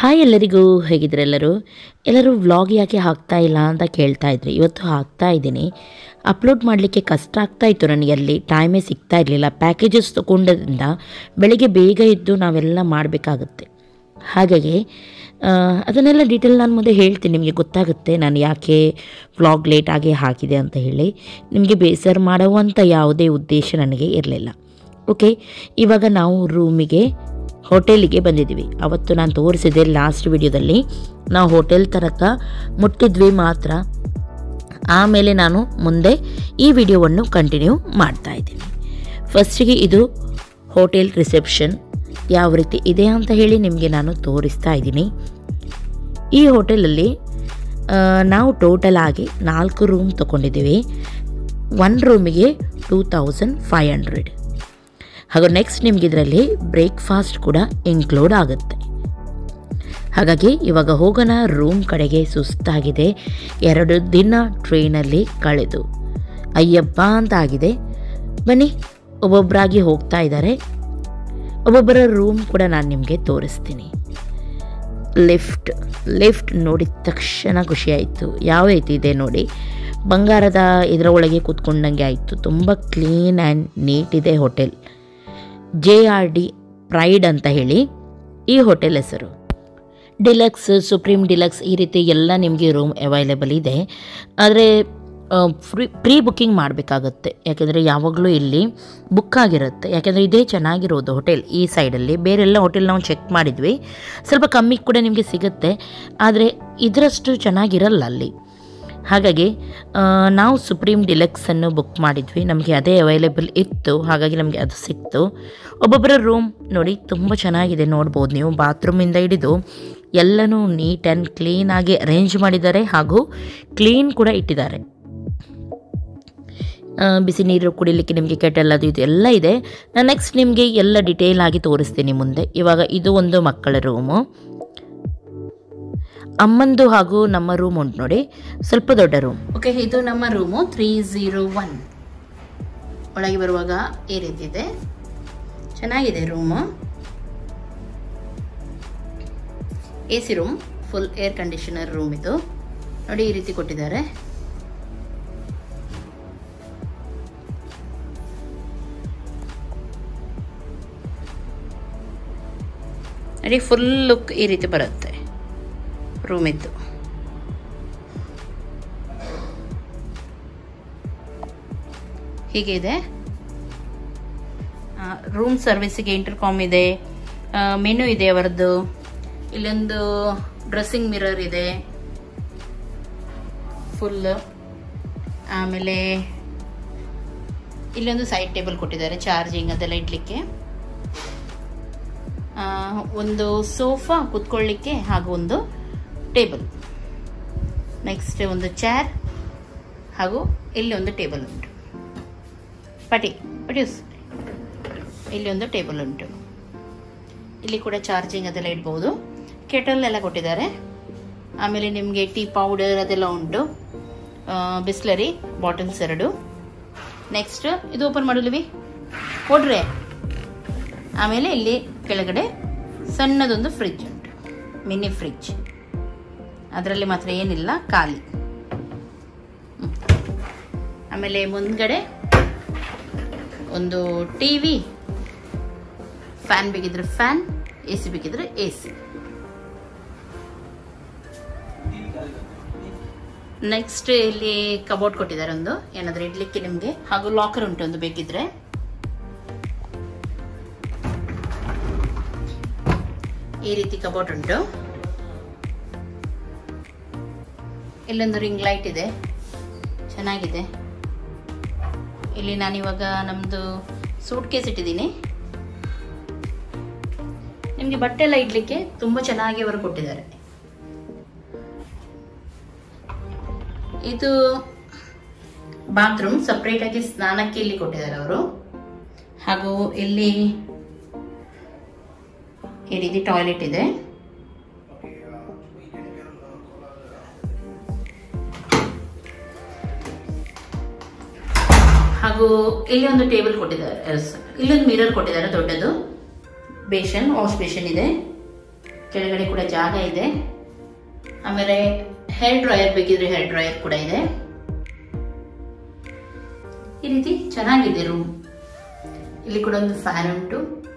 Hi ಎಲ್ಲರಿಗೂ ಹೇಗಿದ್ರೆ ಎಲ್ಲರೂ ಎಲ್ಲರೂ ವ್ಲಾಗ್ ಯಾಕೆ ಹಾಕ್ತಾ ಇಲ್ಲ ಅಂತ ಕೇಳ್ತಾ ಇದ್ರಿ ಇವತ್ತು ಹಾಕ್ತಾ ಇದ್ದೀನಿ ಅಪ್ಲೋಡ್ ಮಾಡಲಿಕ್ಕೆ ಕಷ್ಟ ಆಗ್ತಾ ಇತ್ತು ನನಗೆ ಅಲ್ಲಿ ಟೈಮೇ ಸಿಗ್ತಾ ಇರಲಿಲ್ಲ ಪ್ಯಾಕೇಜಸ್ ತೊಗೊಂಡದ್ರಿಂದ ಬೆಳಿಗ್ಗೆ ಬೇಗ ಇದ್ದು ನಾವೆಲ್ಲ ಮಾಡಬೇಕಾಗುತ್ತೆ ಹಾಗಾಗಿ ಆ, ಅದನ್ನೆಲ್ಲ ಡೀಟೇಲ್ ನಾನು ಮುಂದೆ ಹೇಳ್ತೀನಿ ನಿಮಗೆ ಗೊತ್ತಾಗುತ್ತೆ ನಾನು ಯಾಕೆ ವ್ಲಾಗ್ ಲೇಟಾಗಿ ಹಾಕಿದೆ ಅಂತ ಹೇಳಿ ನಿಮಗೆ ಬೇಸರ ಮಾಡುವಂಥ ಯಾವುದೇ ಉದ್ದೇಶ ನನಗೆ ಇರಲಿಲ್ಲ ಓಕೆ ಇವಾಗ ನಾವು ರೂಮಿಗೆ ಹೋಟೆಲಿಗೆ ಬಂದಿದ್ದೀವಿ ಅವತ್ತು ನಾನು ತೋರಿಸಿದೆ ಲಾಸ್ಟ್ ವಿಡಿಯೋದಲ್ಲಿ ನಾವು ಹೋಟೆಲ್ ತನಕ ಮುಟ್ಟಿದ್ವಿ ಮಾತ್ರ ಆಮೇಲೆ ನಾನು ಮುಂದೆ ಈ ವಿಡಿಯೋವನ್ನು ಕಂಟಿನ್ಯೂ ಮಾಡ್ತಾ ಇದ್ದೀನಿ ಫಸ್ಟಿಗೆ ಇದು ಹೋಟೆಲ್ ರಿಸೆಪ್ಷನ್ ಯಾವ ರೀತಿ ಇದೆ ಅಂತ ಹೇಳಿ ನಿಮಗೆ ನಾನು ತೋರಿಸ್ತಾ ಇದ್ದೀನಿ ಈ ಹೋಟೆಲಲ್ಲಿ ಆ, ನಾವು ಟೋಟಲ್ ಆಗಿ ನಾಲ್ಕು ರೂಮ್ ತೊಗೊಂಡಿದ್ದೀವಿ ಒನ್ ರೂಮಿಗೆ ಟೂ ತೌಸಂಡ್ ಫೈವ್ ಹಂಡ್ರೆಡ್ ಹಾಗೂ ನೆಕ್ಸ್ಟ್ ನಿಮ್ಗೆ ಇದರಲ್ಲಿ ಬ್ರೇಕ್ಫಾಸ್ಟ್ ಕೂಡ ಇನ್ಕ್ಲೂಡ್ ಆಗುತ್ತೆ ಹಾಗಾಗಿ ಇವಾಗ ಹೋಗೋಣ ರೂಮ್ ಕಡೆಗೆ ಸುಸ್ತಾಗಿದೆ ಎರಡು ದಿನ ಟ್ರೈನಲ್ಲಿ ಕಳೆದು ಅಯ್ಯಬ್ಬ ಅಂತ ಆಗಿದೆ ಬನ್ನಿ ಒಬ್ಬೊಬ್ಬರಾಗಿ ಹೋಗ್ತಾ ಇದ್ದಾರೆ ಒಬ್ಬೊಬ್ಬರ ರೂಮ್ ಕೂಡ ನಾನು ನಿಮಗೆ ತೋರಿಸ್ತೀನಿ ಲಿಫ್ಟ್ ಲಿಫ್ಟ್ ನೋಡಿದ ತಕ್ಷಣ ಖುಷಿ ಆಯಿತು ಯಾವ ರೀತಿ ಇದೆ ನೋಡಿ ಬಂಗಾರದ ಇದರ ಒಳಗೆ ಕೂತ್ಕೊಂಡಂಗೆ ಆಯಿತು ತುಂಬ ಕ್ಲೀನ್ ಆ್ಯಂಡ್ ನೀಟ್ ಇದೆ hotel J R D pride ಅಂತ ಹೇಳಿ ಈ ಹೋಟೆಲ್ ಹೆಸರು ಡಿಲಕ್ಸ್ ಸುಪ್ರೀಂ ಡಿಲಕ್ಸ್ ಈ ರೀತಿ ಎಲ್ಲ ನಿಮಗೆ ರೂಮ್ ಅವೈಲೇಬಲ್ ಇದೆ ಆದರೆ ಫ್ರೀ ಪ್ರೀ ಬುಕ್ಕಿಂಗ್ ಮಾಡಬೇಕಾಗತ್ತೆ ಯಾಕೆಂದರೆ ಯಾವಾಗಲೂ ಇಲ್ಲಿ ಬುಕ್ ಆಗಿರುತ್ತೆ ಯಾಕೆಂದರೆ ಇದೇ ಚೆನ್ನಾಗಿರೋದು ಹೋಟೆಲ್ ಈ ಸೈಡಲ್ಲಿ ಬೇರೆಲ್ಲ ಹೋಟೆಲ್ ನಾವು ಚೆಕ್ ಮಾಡಿದ್ವಿ ಸ್ವಲ್ಪ ಕಮ್ಮಿ ಕೂಡ ನಿಮಗೆ ಸಿಗುತ್ತೆ ಆದರೆ ಇದರಷ್ಟು ಚೆನ್ನಾಗಿರಲ್ಲ ಅಲ್ಲಿ ಹಾಗಾಗಿ ಆ, ನಾವು ಸುಪ್ರೀಂ ಡಿಲಕ್ಸನ್ನು ಬುಕ್ ಮಾಡಿದ್ವಿ ನಮಗೆ ಅದೇ ಅವೈಲೇಬಲ್ ಇತ್ತು ಹಾಗಾಗಿ ನಮಗೆ ಅದು ಸಿಕ್ತು ಒಬ್ಬೊಬ್ಬರ ರೂಮ್ ನೋಡಿ ತುಂಬ ಚೆನ್ನಾಗಿದೆ ನೋಡ್ಬೋದು ನೀವು ಬಾತ್ರೂಮಿಂದ ಹಿಡಿದು ಎಲ್ಲನೂ ನೀಟ್ ಆ್ಯಂಡ್ ಕ್ಲೀನಾಗಿ ಅರೇಂಜ್ ಮಾಡಿದ್ದಾರೆ ಹಾಗೂ ಕ್ಲೀನ್ ಕೂಡ ಇಟ್ಟಿದ್ದಾರೆ ಆ, ಬಿಸಿ ನೀರು ಕುಡಿಲಿಕ್ಕೆ ನಿಮಗೆ ಕೆಟಲ್ ಅದು ಇದು ಎಲ್ಲ ಇದೆ ನಾನು ನೆಕ್ಸ್ಟ್ ನಿಮಗೆ ಎಲ್ಲ ಡಿಟೇಲ್ ಆಗಿ ತೋರಿಸ್ತೀನಿ ಮುಂದೆ ಇವಾಗ ಇದು ಒಂದು ಮಕ್ಕಳ ರೂಮು ಅಮ್ಮಂದು ಹಾಗೂ ನಮ್ಮ ರೂಮ್ ಉಂಟು ನೋಡಿ ಸ್ವಲ್ಪ ದೊಡ್ಡ ರೂಮ್ ಓಕೆ ಇದು ನಮ್ಮ ರೂಮು ತ್ರೀ ಝೀರೋ ಒನ್ ಒಳಗೆ ಬರುವಾಗ ಈ ರೀತಿ ಇದೆ ಚೆನ್ನಾಗಿದೆ room A C room full air conditioner room ಇದು ನೋಡಿ ಈ ರೀತಿ ಕೊಟ್ಟಿದ್ದಾರೆ ನೋಡಿ ಫುಲ್ ಲುಕ್ ಈ ರೀತಿ ಬರುತ್ತೆ ರೂಮ್ ಇದ್ದು ಹೀಗೆ ಇದೆ ರೂಮ್ ಸರ್ವಿಸಿಗೆ ಇಂಟರ್ಕಾಮ್ ಇದೆ ಮೆನು ಇದೆ ಅವರದ್ದು ಇಲ್ಲೊಂದು ಡ್ರೆಸ್ಸಿಂಗ್ ಮಿರರ್ ಇದೆ ಫುಲ್ ಆಮೇಲೆ ಇಲ್ಲೊಂದು ಸೈಡ್ ಟೇಬಲ್ ಕೊಟ್ಟಿದ್ದಾರೆ ಚಾರ್ಜಿಂಗ್ ಅದೆಲ್ಲ ಇಡ್ಲಿಕ್ಕೆ ಆ, ಒಂದು ಸೋಫಾ ಕುತ್ಕೊಳ್ಳಿಕ್ಕೆ ಹಾಗೂ ಒಂದು ಟೇಬಲ್ ನೆಕ್ಸ್ಟ್ ಒಂದು ಚೇರ್ ಹಾಗೂ ಇಲ್ಲಿ ಒಂದು ಟೇಬಲ್ ಉಂಟು ಪಟಿ ಪಟ್ಯೂಸ್ ಇಲ್ಲಿ ಒಂದು ಟೇಬಲ್ ಉಂಟು ಇಲ್ಲಿ ಕೂಡ ಚಾರ್ಜಿಂಗ್ ಅದೆಲ್ಲ ಇಡ್ಬೋದು ಕೆಟಲ್ ಎಲ್ಲ ಕೊಟ್ಟಿದ್ದಾರೆ ಆಮೇಲೆ ನಿಮಗೆ ಟೀ ಪೌಡರ್ ಅದೆಲ್ಲ ಉಂಟು ಬಿಸ್ಲರಿ ಬಾಟಲ್ಸ್ ಎರಡು ನೆಕ್ಸ್ಟ್ ಇದು ಓಪನ್ ಮಾಡಲಿವಿ ಕೊಡ್ರೆ ಆಮೇಲೆ ಇಲ್ಲಿ ಕೆಳಗಡೆ ಸಣ್ಣದೊಂದು ಫ್ರಿಜ್ ಉಂಟು ಮಿನಿ ಫ್ರಿಜ್ ಅದರಲ್ಲಿ ಮಾತ್ರ ಏನಿಲ್ಲ ಖಾಲಿ ಹ್ಮ್. ಆಮೇಲೆ ಮುಂದ್ಗಡೆ ಒಂದು ಟಿ ವಿ ಫ್ಯಾನ್ ಬೇಕಿದ್ರೆ ಫ್ಯಾನ್ ಎ ಸಿ ಬೇಕಿದ್ರೆ ಎ ಸಿ ನೆಕ್ಸ್ಟ್ ಇಲ್ಲಿ ಕಬೋರ್ಡ್ ಕೊಟ್ಟಿದ್ದಾರೆ ಒಂದು ಏನಾದ್ರೂ ಇಡ್ಲಿಕ್ಕೆ ನಿಮ್ಗೆ ಹಾಗೂ ಲಾಕರ್ ಉಂಟು ಒಂದು ಬೇಕಿದ್ರೆ ಈ ರೀತಿ ಕಬೋರ್ಡ್ ಉಂಟು ಇಲ್ಲೊಂದು ರಿಂಗ್ ಲೈಟ್ ಇದೆ ಚೆನ್ನಾಗಿದೆ ಇಲ್ಲಿ ನಾನಿವಾಗ ನಮ್ದು ಸೂಟ್ ಕೇಸ್ ಇಟ್ಟಿದ್ದೀನಿ ನಿಮಗೆ ಬಟ್ಟೆ ಎಲ್ಲ ಇಡ್ಲಿಕ್ಕೆ ತುಂಬಾ ಚೆನ್ನಾಗಿ ಅವರು ಕೊಟ್ಟಿದ್ದಾರೆ ಇದು ಬಾತ್ರೂಮ್ ಸಪ್ರೇಟ್ ಆಗಿ ಸ್ನಾನಕ್ಕೆ ಇಲ್ಲಿ ಕೊಟ್ಟಿದ್ದಾರೆ ಅವರು ಹಾಗೂ ಇಲ್ಲಿ ಈ ರೀತಿ ಟಾಯ್ಲೆಟ್ ಇದೆ ಹಾಗೂ ಇಲ್ಲಿ ಒಂದು ಟೇಬಲ್ ಕೊಟ್ಟಿದ್ದಾರೆ ಅಹ್, ಸ- ಇಲ್ಲೊಂದು ಮಿರರ್ ಕೊಟ್ಟಿದ್ದಾರೆ ದೊಡ್ಡದು ಬೇಷನ್ ವಾಶ್ ಬೇಷನ್ ಇದೆ ಕೆಳಗಡೆ ಕೂಡ ಜಾಗ ಇದೆ ಆಮೇಲೆ ಹೇರ್ ಡ್ರೈಯರ್ ಬೇಕಿದ್ರೆ ಹೇರ್ ಡ್ರೈಯರ್ ಕೂಡ ಇದೆ ಈ ರೀತಿ ಚೆನ್ನಾಗಿದೆ ರೂಮ್ ಇಲ್ಲಿ ಕೂಡ ಒಂದು ಫ್ಯಾನ್ ಉಂಟು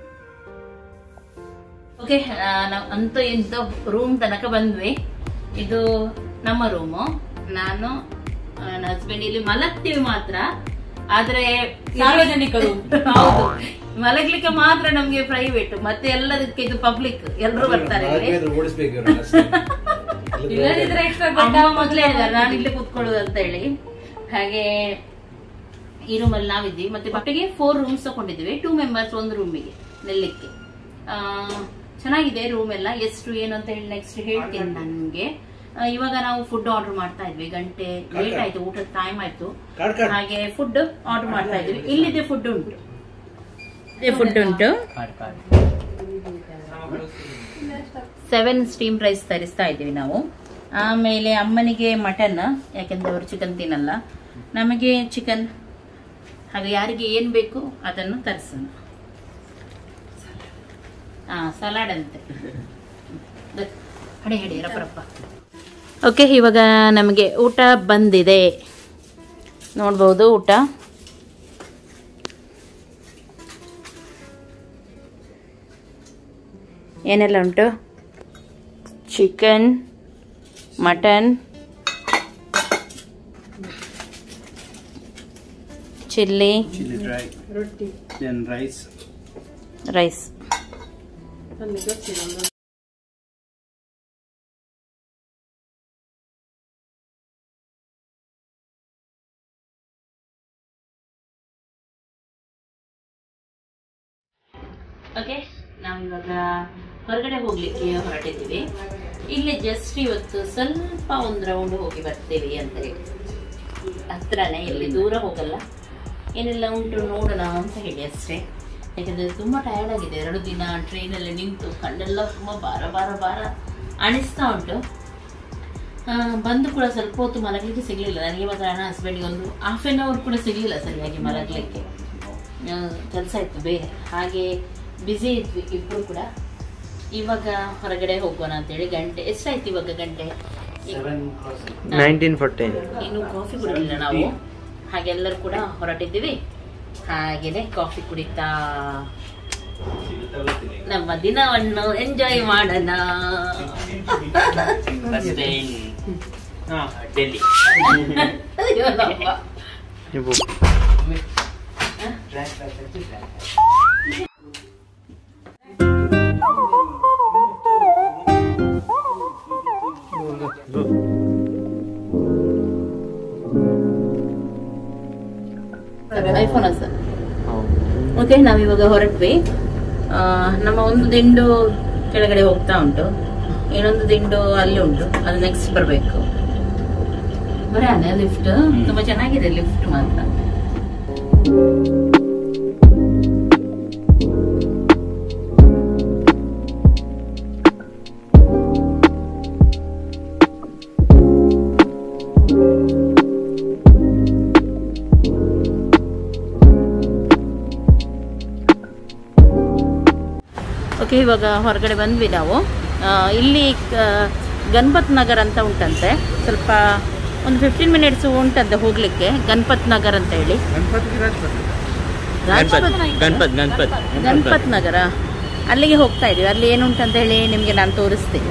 ಓಕೆ ನಾವು ಅಂತೂ ಇಂತ ರೂಮ್ ತನಕ ಬಂದ್ವಿ ಇದು ನಮ್ಮ ರೂಮು ನಾನು ನನ್ನ ಹಸ್ಬೆಂಡ್ ಇಲ್ಲಿ ಮಲಗ್ತೀವಿ ಮಾತ್ರ ಆದ್ರೆ ಸಾರ್ವಜನಿಕ room. ಹೌದು ಮಲಗ್ಲಿಕ್ಕೆ ಮಾತ್ರ ನಮ್ಗೆ ಪ್ರೈವೇಟ್ ಮತ್ತೆ ಎಲ್ಲದಕ್ಕೆ ಇದು ಪಬ್ಲಿಕ್ ಎಲ್ಲರೂ ಬರ್ತಾರೆ ಇಲ್ಲಿ. ಓಡಿಸ್ಬೇಕು ಇವ್ರನ್ನ ಅಷ್ಟೇ. ಇಲ್ಲದಿದ್ರೆ extra ಅಮ್ಮ ಮೊದ್ಲೇ ಹೇಳಿದ್ದಾರೆ ನಾನು ಇಲ್ಲೇ ಕೂತ್ಕೊಳ್ಳೋದು ಅಂತ ಹೇಳಿ ಹಾಗೆ ಈ ರೂಮ್ ಅಲ್ಲಿ ನಾವಿದ್ವಿ ಮತ್ತೆ ಒಟ್ಟಿಗೆ ಫೋರ್ ರೂಮ್ಸ್ ತಗೊಂಡಿದ್ವಿ ಟೂ ಮೆಂಬರ್ಸ್ ಒಂದು ರೂಮಿಗೆ ನೆಲ್ಲಿಕ್ಕೆ ಆ, ಚೆನ್ನಾಗಿದೆ ರೂಮ್ ಎಲ್ಲ ಎಷ್ಟು ಏನು ಅಂತ ಹೇಳಿ ನೆಕ್ಸ್ಟ್ ಹೇಳ್ತೀನಿ ನನ್ಗೆ ಆ, ಇವಾಗ ನಾವು ಫುಡ್ ಆರ್ಡರ್ ಮಾಡ್ತಾ ಇದ್ವಿ ಗಂಟೆ ಲೇಟ್ ಆಯ್ತು ಊಟದ ಟೈಮ್ ಆಯ್ತು ಕಾರ್ಡ್ ಕಾರ್ಡ್. ಹಾಗೆ ಫುಡ್ ಆರ್ಡರ್ ಮಾಡ್ತಾ ಇದ್ವಿ ಇಲ್ಲಿದೆ ಫುಡ್ ಉಂಟು ಫುಡ್ ಉಂಟು ಸೆವೆನ್ ಸ್ಟೀಮ್ ರೈಸ್ ತರಿಸ್ತಾ ಇದ್ದೀವಿ ನಾವು ಆಮೇಲೆ ಅಮ್ಮನಿಗೆ ಮಟನ್ ಯಾಕೆಂದ್ರೆ ಅವರು ಚಿಕನ್ ತಿನ್ನಲ್ಲ ನಮಗೆ ಚಿಕನ್ ಹಾಗೆ ಯಾರಿಗೆ ಏನ್ ಬೇಕು ಅದನ್ನು ತರಿಸೋಣ ಹಾ ಸಲಾಡ್ ಅಂತೆ ದ- ಹಡೆ ಹಡೆ ರಪ್ಪ ಓಕೆ ಇವಾಗ ನಮಗೆ ಊಟ ಬಂದಿದೆ ನೋಡ್ಬೋದು ಊಟ ಏನೆಲ್ಲ ಉಂಟು chicken mutton chilli Chili dry. Then rice. Rice okay ನಾವಿವಾಗ ಹೊರಗಡೆ ಹೋಗ್ಲಿಕ್ಕೆ ಹೊರಟಿದ್ದೀವಿ ಇಲ್ಲಿ ಜಸ್ಟ್ ಇವತ್ತು ಸ್ವಲ್ಪ ಒಂದು ರೌಂಡ್ ಹೋಗಿ ಬರ್ತೀವಿ ಅಂತ ಹೇಳಿ ಹತ್ರನೇ ಎಲ್ಲಿ ದೂರ ಹೋಗಲ್ಲ ಏನೆಲ್ಲ ಉಂಟು ನೋಡೋಣ ಅಂತ ಹೇಳಿ ಅಷ್ಟೇ ಯಾಕಂದ್ರೆ ತುಂಬಾ ಟಯರ್ಡ್ ಆಗಿದೆ ಎರಡು ದಿನ ಟ್ರೈನಲ್ಲಿ ನಿಂತು ಕಣ್ಣೆಲ್ಲ ತುಂಬಾ ಭಾರ ಭಾರ ಭಾರ ಅನಿಸ್ತಾ ಉಂಟು ಆ, ಬಂದು ಕೂಡ ಸ್ವಲ್ಪ ಹೊತ್ತು ಮಲಗಲಿಕ್ಕೆ ಸಿಗ್ಲಿಲ್ಲ ನನಗೆ ಮಾತ್ರ ನನ್ನ ಹಸ್ಬೆಂಡ್ಗೆ ಒಂದು ಹಾಫ್ ಆನ್ ಅವರ್ ಕೂಡ ಸಿಗ್ಲಿಲ್ಲ ಸರಿಯಾಗಿ ಮಲಗಲಿಕ್ಕೆ ಕೆಲಸ ಇತ್ತು ಬೇರೆ ಹಾಗೆ ಬ್ಯುಸಿ ಇದ್ವಿ ಇಬ್ರು ಕೂಡ ಇವಾಗ ಹೊರಗಡೆ ಹೋಗೋಣ ಅಂತೇಳಿ ಗಂಟೆ ಎಷ್ಟಾಯ್ತು ಇವಾಗ ಗಂಟೆ Seven cross. ನೈನ್ಟೀನ್ ಫೋರ್ಟೀನ್ ಇನ್ನು ಕಾಫಿ ಕುಡಿಲಿಲ್ಲ ನಾವು ಹಾಗೆ ಎಲ್ಲರೂ ಕೂಡ ಹೊರಟಿದ್ದೀವಿ ಹಾಗೇನೆ ಕಾಫಿ ಕುಡಿತಾ ನಮ್ಮ ದಿನವನ್ನು ಎಂಜಾಯ್ ಮಾಡೋಣ ಡೆಲ್ಲಿ ಅಯ್ಯೋ ನಮ್ಮ. ನೀವು ಐಫೋನ್ ಸರ್ ಓಕೆ ನಾವಿವಾಗ ಹೊರಟ್ವಿ ಆ, ನಮ್ಮ ಒಂದು ದಿಂಡು ಕೆಳಗಡೆ ಹೋಗ್ತಾ ಉಂಟು ಇನ್ನೊಂದು ದಿಂಡು ಅಲ್ಲಿ ಉಂಟು ಅದು ನೆಕ್ಸ್ಟ್ ಬರಬೇಕು ಬರಾನೆ ಲಿಫ್ಟ್ ತುಂಬಾ ಚೆನ್ನಾಗಿದೆ ಲಿಫ್ಟ್ ಮಾತ್ರ ಓಕೆ ಇವಾಗ ಹೊರಗಡೆ ಬಂದ್ವಿ ನಾವು ಆ, ಇಲ್ಲಿ ಕ- ಗಣಪತ್ ನಗರ್ ಅಂತ ಉಂಟಂತೆ ಸ್ವಲ್ಪ ಒಂದು ಫಿಫ್ಟೀನ್ ಮಿನಿಟ್ಸ್ ಉಂಟಂತೆ ಹೋಗ್ಲಿಕ್ಕೆ ಗಣಪತ್ ನಗರ್ ಅಂತ ಹೇಳಿ ಗಣಪತ್ ಗಣಪತ್ ಗಣಪತ್ ಗಣಪತ್ ನಗರ ಅಲ್ಲಿಗೆ ಹೋಗ್ತಾ ಇದೀವಿ ಅಲ್ಲಿ ಏನುಂಟಂತ ಹೇಳಿ ನಿಮಗೆ ನಾನು ತೋರಿಸ್ತೀನಿ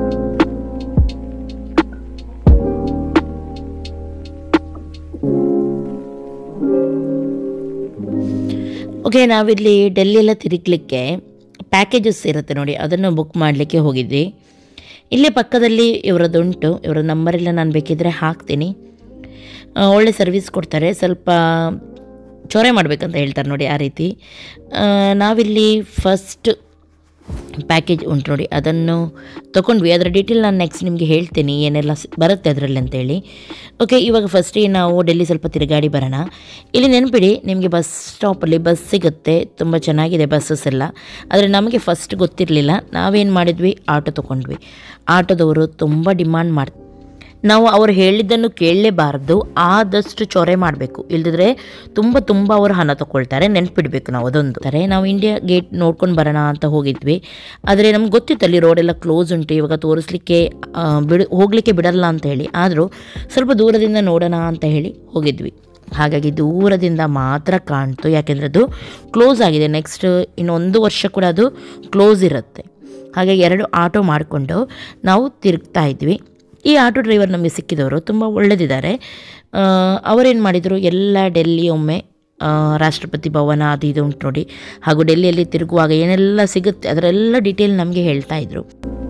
ಓಕೆ ನಾವಿಲ್ಲಿ ಡೆಲ್ಲಿ ಎಲ್ಲ ತಿರುಗಲಿಕ್ಕೆ ಪ್ಯಾಕೇಜಸ್ ಇರುತ್ತೆ ನೋಡಿ ಅದನ್ನು ಬುಕ್ ಮಾಡಲಿಕ್ಕೆ ಹೋಗಿದ್ವಿ ಇಲ್ಲೇ ಪಕ್ಕದಲ್ಲಿ ಇವರದ್ದುಂಟು ಇವರ ನಂಬರೆಲ್ಲ ನಾನು ಬೇಕಿದ್ರೆ ಹಾಕ್ತೀನಿ ಆ, ಒಳ್ಳೆ ಸರ್ವಿಸ್ ಕೊಡ್ತಾರೆ ಸ್ವಲ್ಪ ಚೊರೆ ಮಾಡಬೇಕಂತ ಹೇಳ್ತಾರೆ ನೋಡಿ ಆ ರೀತಿ ಆ, ನಾವಿಲ್ಲಿ ಫಸ್ಟ್ ಪ್ಯಾಕೇಜ್ ಉಂಟು ನೋಡಿ ಅದನ್ನು ತೊಗೊಂಡ್ವಿ ಅದರ ಡೀಟೇಲ್ ನಾನು ನೆಕ್ಸ್ಟ್ ನಿಮಗೆ ಹೇಳ್ತೀನಿ ಏನೆಲ್ಲ ಸ್- ಬರುತ್ತೆ ಅದರಲ್ಲಿ ಅಂತೇಳಿ ಓಕೆ ಇವಾಗ ಫಸ್ಟಿಗೆ ನಾವು ಡೆಲ್ಲಿ ಸ್ವಲ್ಪ ತಿರುಗಾಡಿ ಬರೋಣ ಇಲ್ಲಿ ನೆನಪಿಡಿ ನಿಮಗೆ ಬಸ್ ಸ್ಟಾಪಲ್ಲಿ ಬಸ್ ಸಿಗುತ್ತೆ ತುಂಬ ಚೆನ್ನಾಗಿದೆ ಬಸ್ಸಸ್ ಎಲ್ಲ ಆದರೆ ನಮಗೆ ಫಸ್ಟ್ ಗೊತ್ತಿರಲಿಲ್ಲ ನಾವೇನು ಮಾಡಿದ್ವಿ ಆಟೋ ತೊಗೊಂಡ್ವಿ ಆಟೋದವರು ತುಂಬ ಡಿಮಾಂಡ್ ಮಾಡಿ ನಾವು ಅವ್ರು ಹೇಳಿದ್ದನ್ನು ಕೇಳಲೇಬಾರ್ದು ಆದಷ್ಟು ಚೊರೆ ಮಾಡಬೇಕು ಇಲ್ದಿದ್ರೆ ತುಂಬ ತುಂಬ ಅವರು ಹಣ ತಗೊಳ್ತಾರೆ ನೆನ್ಪಿಡ್ಬೇಕು ನಾವು ಅದೊಂದು ತಾರೆ ನಾವು ಇಂಡಿಯಾ ಗೇಟ್ ನೋಡ್ಕೊಂಡು ಬರೋಣ ಅಂತ ಹೋಗಿದ್ವಿ ಆದರೆ ನಮ್ಗೆ ಗೊತ್ತಿತ್ತು ಅಲ್ಲಿ ರೋಡೆಲ್ಲ ಕ್ಲೋಸ್ ಉಂಟು ಇವಾಗ ತೋರಿಸ್ಲಿಕ್ಕೆ ಆ, ಬಿಡ ಹೋಗಲಿಕ್ಕೆ ಬಿಡಲ್ಲ ಅಂತ ಹೇಳಿ ಆದರೂ ಸ್ವಲ್ಪ ದೂರದಿಂದ ನೋಡೋಣ ಅಂತ ಹೇಳಿ ಹೋಗಿದ್ವಿ ಹಾಗಾಗಿ ದೂರದಿಂದ ಮಾತ್ರ ಕಾಣ್ತು ಯಾಕೆಂದರೆ ಅದು ಕ್ಲೋಸ್ ಆಗಿದೆ ನೆಕ್ಸ್ಟ್ ಇನ್ನೊಂದು ವರ್ಷ ಕೂಡ ಅದು ಕ್ಲೋಸ್ ಇರುತ್ತೆ ಹಾಗಾಗಿ ಎರಡು ಆಟೋ ಮಾಡಿಕೊಂಡು ನಾವು ತಿರುಗ್ತಾ ಇದ್ವಿ ಈ ಆಟೋ ಡ್ರೈವರ್ ನಮಗೆ ಸಿಕ್ಕಿದವರು ತುಂಬ ಒಳ್ಳೆದಿದ್ದಾರೆ ಆ, ಅವರೇನು ಮಾಡಿದರು ಎಲ್ಲ ಡೆಲ್ಲಿ ಒಮ್ಮೆ ಆ, ರಾಷ್ಟ್ರಪತಿ ಭವನ ಅದು ಇದು ಉಂಟು ನೋಡಿ ಹಾಗೂ ಡೆಲ್ಲಿಯಲ್ಲಿ ತಿರುಗುವಾಗ ಏನೆಲ್ಲ ಸಿಗುತ್ತೆ ಅದರೆಲ್ಲ ಡೀಟೇಲ್ ನಮಗೆ ಹೇಳ್ತಾ ಇದ್ರು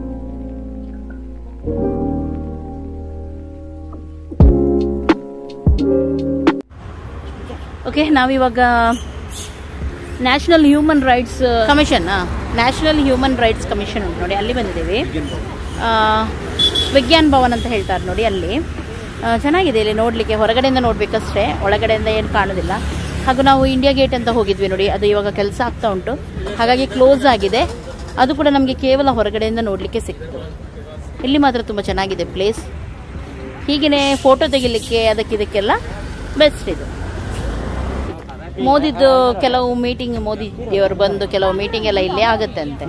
ಓಕೆ ನಾವಿವಾಗ national human rights commission national human rights commission ಉಂಟು ನೋಡಿ ಅಲ್ಲಿ ಬಂದಿದ್ದೀವಿ ಆ, ವಿಜ್ಞಾನ್ ಭವನ್ ಅಂತ ಹೇಳ್ತಾರೆ ನೋಡಿ ಅಲ್ಲಿ ಆ, ಚೆನ್ನಾಗಿದೆ ಇಲ್ಲಿ ನೋಡಲಿಕ್ಕೆ ಹೊರಗಡೆಯಿಂದ ನೋಡಬೇಕಷ್ಟೇ ಒಳಗಡೆಯಿಂದ ಏನು ಕಾಣೋದಿಲ್ಲ ಹಾಗೂ ನಾವು ಇಂಡಿಯಾ ಗೇಟ್ ಅಂತ ಹೋಗಿದ್ವಿ ನೋಡಿ ಅದು ಇವಾಗ ಕೆಲಸ ಆಗ್ತಾ ಉಂಟು ಹಾಗಾಗಿ ಕ್ಲೋಸ್ ಆಗಿದೆ ಅದು ಕೂಡ ನಮಗೆ ಕೇವಲ ಹೊರಗಡೆಯಿಂದ ನೋಡಲಿಕ್ಕೆ ಸಿಕ್ತು ಇಲ್ಲಿ ಮಾತ್ರ ತುಂಬ ಚೆನ್ನಾಗಿದೆ ಪ್ಲೇಸ್ ಹೀಗೇ ಫೋಟೋ ತೆಗಿಲಿಕ್ಕೆ ಅದಕ್ಕೆ ಇದಕ್ಕೆಲ್ಲ ಬೆಸ್ಟ್ ಇದು ಮೋದಿದು ಕೆಲವು ಮೀಟಿಂಗ್ ಮೋದಿಜಿಯವರು ಬಂದು ಕೆಲವು ಮೀಟಿಂಗ್ ಎಲ್ಲ ಇಲ್ಲೇ ಆಗುತ್ತೆ ಅಂತೆ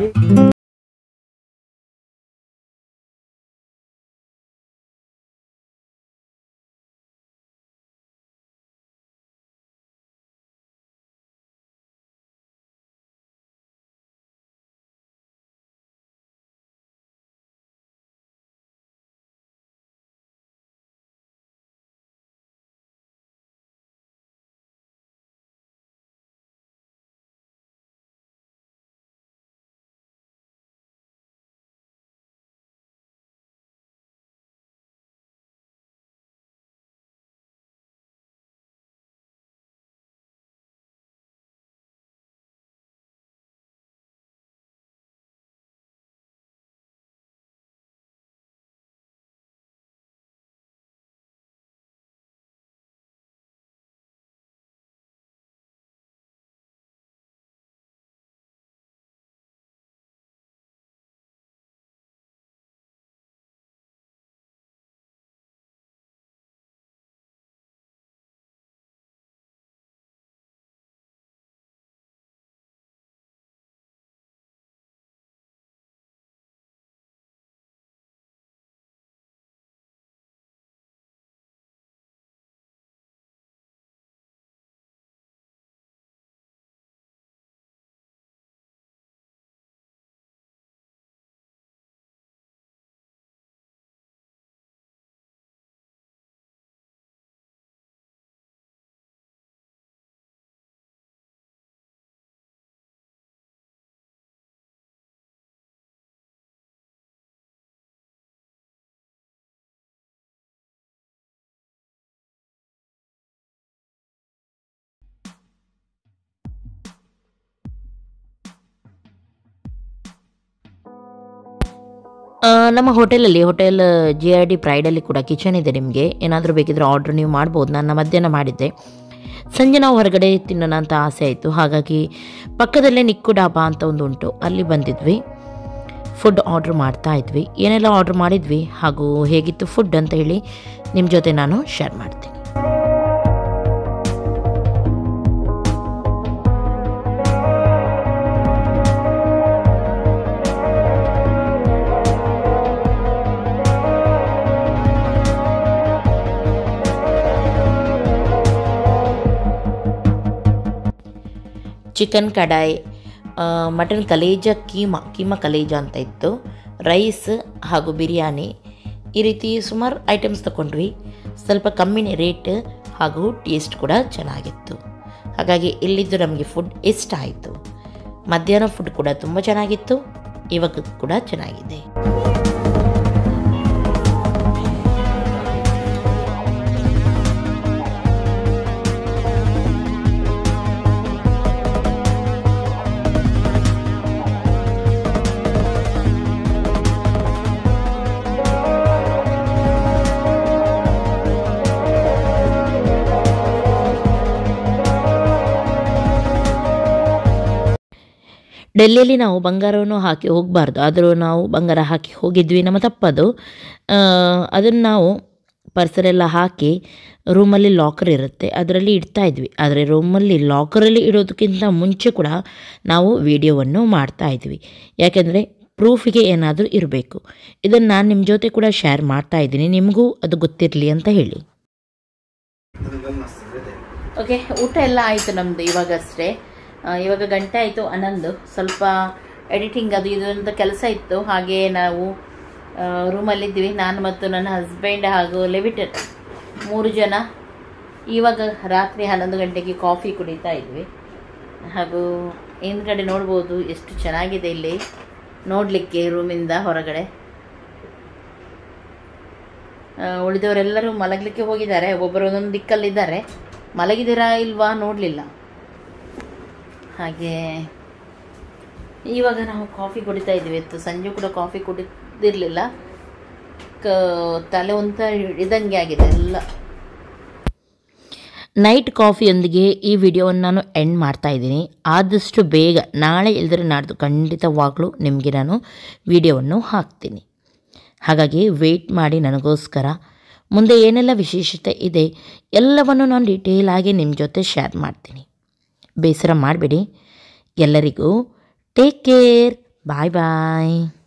ಆ, ನಮ್ಮ ಹೋಟೆಲಲ್ಲಿ ಹೋಟೆಲ್ ಜಿ ಆರ್ ಡಿ ಪ್ರೈಡಲ್ಲಿ ಕೂಡ ಕಿಚನ್ ಇದೆ ನಿಮಗೆ ಏನಾದರೂ ಬೇಕಿದ್ರೆ ಆರ್ಡ್ರ್ ನೀವು ಮಾಡ್ಬೋದು ನಾನು ಮಧ್ಯಾಹ್ನ ಮಾಡಿದ್ದೆ ಸಂಜೆ ನಾವು ಹೊರಗಡೆ ತಿನ್ನೋಣ ಅಂತ ಆಸೆ ಆಯಿತು ಹಾಗಾಗಿ ಪಕ್ಕದಲ್ಲೇ ನಿಕ್ಕು ಡಾಬಾ ಅಂತ ಒಂದು ಉಂಟು ಅಲ್ಲಿ ಬಂದಿದ್ವಿ ಫುಡ್ ಆರ್ಡ್ರ್ ಮಾಡ್ತಾ ಇದ್ವಿ ಏನೆಲ್ಲ ಆರ್ಡ್ರ್ ಮಾಡಿದ್ವಿ ಹಾಗೂ ಹೇಗಿತ್ತು ಫುಡ್ ಅಂತ ಹೇಳಿ ನಿಮ್ಮ ಜೊತೆ ನಾನು ಶೇರ್ ಮಾಡ್ತೀನಿ ಚಿಕನ್ ಕಡಾಯಿ ಆ, ಮಟನ್ ಕಲೇಜ ಕೀಮಾ ಕೀಮಾ ಕಲೇಜ ಅಂತ ಇತ್ತು ರೈಸ್ ಹಾಗೂ ಬಿರಿಯಾನಿ ಈ ರೀತಿ ಸುಮಾರು ಐಟಮ್ಸ್ ತಗೊಂಡ್ವಿ ಸ್ವಲ್ಪ ಕಮ್ಮಿನೇ ರೇಟ್ ಹಾಗೂ ಟೇಸ್ಟ್ ಕೂಡ ಚೆನ್ನಾಗಿತ್ತು ಹಾಗಾಗಿ ಇಲ್ಲಿದ್ದು ನಮಗೆ ಫುಡ್ ಇಷ್ಟ ಆಯಿತು ಮಧ್ಯಾಹ್ನ ಫುಡ್ ಕೂಡ ತುಂಬ ಚೆನ್ನಾಗಿತ್ತು ಇವಾಗ ಕೂಡ ಚೆನ್ನಾಗಿದೆ ಡೆಲ್ಲಿಯಲ್ಲಿ ನಾವು ಬಂಗಾರವನ್ನು ಹಾಕಿ ಹೋಗಬಾರ್ದು ಆದರೂ ನಾವು ಬಂಗಾರ ಹಾಕಿ ಹೋಗಿದ್ವಿ ನಮ್ಮ ತಪ್ಪದು ಅದನ್ನು ನಾವು ಪರ್ಸರೆಲ್ಲ ಹಾಕಿ ರೂಮಲ್ಲಿ ಲಾಕರ್ ಇರುತ್ತೆ ಅದರಲ್ಲಿ ಇಡ್ತಾ ಇದ್ವಿ ಆದರೆ ರೂಮಲ್ಲಿ ಲಾಕರಲ್ಲಿ ಇಡೋದಕ್ಕಿಂತ ಮುಂಚೆ ಕೂಡ ನಾವು ವಿಡಿಯೋವನ್ನು ಮಾಡ್ತಾ ಇದ್ವಿ ಯಾಕೆಂದರೆ ಪ್ರೂಫಿಗೆ ಏನಾದರೂ ಇರಬೇಕು ಇದನ್ನು ನಾನು ನಿಮ್ಮ ಜೊತೆ ಕೂಡ ಶೇರ್ ಮಾಡ್ತಾ ಇದ್ದೀನಿ ನಿಮಗೂ ಅದು ಗೊತ್ತಿರಲಿ ಅಂತ ಹೇಳಿ ಓಕೆ ಊಟ ಎಲ್ಲ ಆಯಿತು ನಮ್ಮದು ಇವಾಗಷ್ಟೇ ಆ, ಇವಾಗ ಗಂಟೆ ಆಯಿತು ಹನ್ನೊಂದು ಸ್ವಲ್ಪ ಎಡಿಟಿಂಗ್ ಅದು ಇದು ಅಂತ ಕೆಲಸ ಇತ್ತು ಹಾಗೆ ನಾವು ರೂಮಲ್ಲಿದ್ವಿ ನಾನು ಮತ್ತು ನನ್ನ ಹಸ್ಬೆಂಡ್ ಹಾಗೂ ಲೆವಿಟರ್ ಮೂರು ಜನ ಇವಾಗ ರಾತ್ರಿ ಹನ್ನೊಂದು ಗಂಟೆಗೆ ಕಾಫಿ ಕುಡಿತಾ ಇದ್ವಿ ಹಾಗೂ ಹಿಂದ್ಗಡೆ ನೋಡ್ಬೋದು ಎಷ್ಟು ಚೆನ್ನಾಗಿದೆ ಇಲ್ಲಿ ನೋಡಲಿಕ್ಕೆ ರೂಮಿಂದ ಹೊರಗಡೆ ಆ, ಉಳಿದವರೆಲ್ಲರೂ ಮಲಗಲಿಕ್ಕೆ ಹೋಗಿದ್ದಾರೆ ಒಬ್ಬೊಬ್ಬರು ಒಂದೊಂದು ದಿಕ್ಕಲ್ಲಿದ್ದಾರೆ ಮಲಗಿದ್ದೀರಾ ಇಲ್ವಾ ನೋಡಲಿಲ್ಲ ಹಾಗೆ ಇವಾಗ ನಾವು ಕಾಫಿ ಕುಡಿತಾ ಇದ್ವಿ ಇತ್ತು ಸಂಜೆ ಕೂಡ ಕಾಫಿ ಕುಡಿದಿರಲಿಲ್ಲ ಕ ತಲೆ ಒಂಥರ ಇದಂಗೆ ಆಗಿದೆ ಎಲ್ಲ ನೈಟ್ ಕಾಫಿಯೊಂದಿಗೆ ಈ ವಿಡಿಯೋವನ್ನು ನಾನು ಎಂಡ್ ಮಾಡ್ತಾ ಇದ್ದೀನಿ ಆದಷ್ಟು ಬೇಗ ನಾಳೆ ಇಲ್ಲದ್ರೆ ನಾಡ್ದು ಖಂಡಿತವಾಗ್ಲೂ ನಿಮಗೆ ನಾನು ವಿಡಿಯೋವನ್ನು ಹಾಕ್ತೀನಿ ಹಾಗಾಗಿ ವೆಯ್ಟ್ ಮಾಡಿ ನನಗೋಸ್ಕರ ಮುಂದೆ ಏನೆಲ್ಲ ವಿಶೇಷತೆ ಇದೆ ಎಲ್ಲವನ್ನು ನಾನು ಡೀಟೇಲ್ ಆಗಿ ನಿಮ್ಮ ಜೊತೆ ಶೇರ್ ಮಾಡ್ತೀನಿ ಬೇಸರ ಮಾಡಬೇಡಿ ಎಲ್ಲರಿಗೂ ಟೇಕ್ ಕೇರ್ ಬಾಯ್ ಬಾಯ್